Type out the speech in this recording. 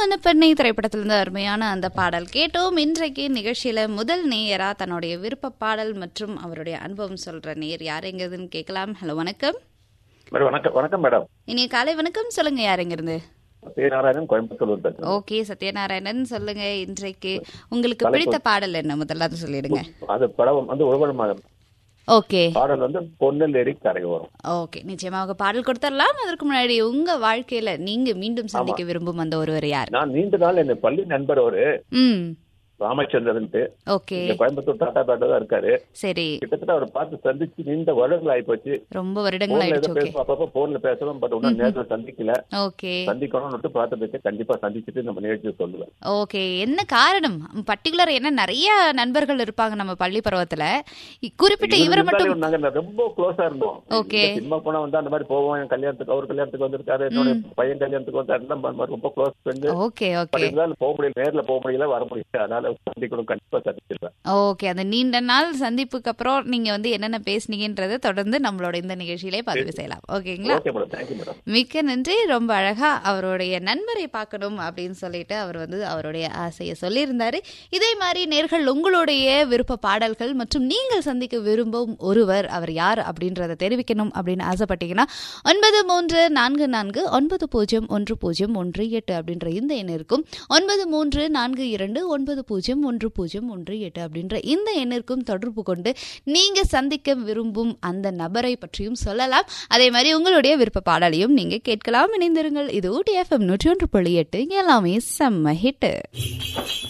அந்த பெண்ணை திரைப்படத்திலிருந்து அருமையான அந்த பாடல் கேட்டோம் இன்றைக்கு நிகழ்ச்சியில முதல் நேயரா தன்னுடைய விருப்ப பாடல் மற்றும் அவருடைய அனுபவம் சொல்ற நேயர் யார் எங்கிறதுன்னு கேட்கலாம் ஹலோ வணக்கம் மேடம் வணக்கம் வணக்கம் மேடம் இனிய காலை வணக்கம் சொல்லுங்க யார் எங்கிருந்து சத்யநாராயணன் கோயம்புத்தூர் பேசுறேன் ஓகே சத்யநாராயணன் சொல்லுங்க இன்றைக்கு உங்களுக்கு பிடித்த பாடல் என்ன முதல்ல அது சொல்லிடுங்க அது படம் வந்து ஒருவன் மகன் ஓகே பாடல் வந்து பொன்னல் கரையோரம் ஓகே நிச்சயமாக பாடல் கொடுத்துடலாம் அதற்கு முன்னாடி உங்க வாழ்க்கையில நீங்க மீண்டும் சந்திக்க விரும்பும் அந்த ஒருவர் யார் நான் நீண்ட நாள் என் பள்ளி நண்பர் ஒரு ம் ராமச்சந்திரன்ட்டு ஓகே இங்க கோயம்புத்தூர் டாடா பேட்டை தான் இருக்காரு சரி கிட்டத்தட்ட அவர் பார்த்து சந்திச்சு நீண்ட வருடங்கள் ஆயிப்போச்சு ரொம்ப வருடங்கள் போன்ல ஆயிடுச்சு ஏதோ ஓகே பேசுவோம் அப்பப்போ போன்ல பேசுறோம் பட் ஒன்னும் நேரத்தில் சந்திக்கல ஓகே சந்திக்கணும்னு பார்த்துட்டு கண்டிப்பா சந்திச்சுட்டு நம்ம நிகழ்ச்சியை சொல்லுவேன் ஓகே என்ன காரணம் பர்டிகுலர் என்ன நிறைய நண்பர்கள் இருப்பாங்க நம்ம பள்ளி பருவத்துல இ- குறிப்பிட்ட இவரை மட்டும் இருந்தாலும் நாங்க ரொம்ப க்ளோஸா இருந்தோம் Okay. இந்த சினிமா போனா வந்து அந்த மாதிரி போவோம் என் கல்யாணத்துக்கு அவர் கல்யாணத்துக்கு வந்திருக்காரு என்னோட பையன் கல்யாணத்துக்கு வந்தாருன்னா அந்த மாதிரி ரொம்ப close friend okay but okay இருந்தாலும் போக முடியல நேர்ல போக முடியல வர முடியல அதனால சந்திக்கணும் கண்டிப்பா சந்திச்சிருவேன் ஓகே அந்த நீண்ட நாள் சந்திப்புக்கு அப்புறம் நீங்க வந்து என்னென்ன பேசுனீங்கன்றதை தொடர்ந்து நம்மளோட இந்த நிகழ்ச்சியிலே பதிவு செய்யலாம் ஓகேங்களா ஓகே மேடம் தேங்க்யூ மேடம் மிக்க நன்றி ரொம்ப அழகா அவருடைய நண்பரை பார்க்கணும் அப்படின்னு சொல்லிட்டு அவர் வந்து அவருடைய ஆசையை சொல்லியிருந்தாரு இதே மாதிரி நேர்கள் உங்களுடைய விருப்ப பாடல்கள் மற்றும் நீங்கள் சந்திக்க விரும்பும் ஒருவர் அவர் யார் அப்படின்றத தெரிவிக்கணும் அப்படின்னு ஆசைப்பட்டீங்கன்னா ஒன்பது மூன்று நான்கு நான்கு ஒன்பது பூஜ்ஜியம் ஒன்று பூஜ்ஜியம் ஒன்று எட்டு அப்படின்ற இந்த எண் இருக்கும் ஒன்பது மூன்று நான்கு இரண்டு ஒன்பது பூஜ்ஜியம் ஒன்று பூஜ்ஜியம் ஒன்று எட்டு அப்படின்ற இந்த எண்ணிற்கும் தொடர்பு கொண்டு நீங்க சந்திக்க விரும்பும் அந்த நபரை பற்றியும் சொல்லலாம் அதே மாதிரி உங்களுடைய விருப்ப பாடலையும் நீங்க கேட்கலாம் இணைந்திருங்கள் இது ஊட்டி எஃப்எம் நூற்றி ஒன்று புள்ளி எட்டு இங்க எல்லாமே செம்ம ஹிட்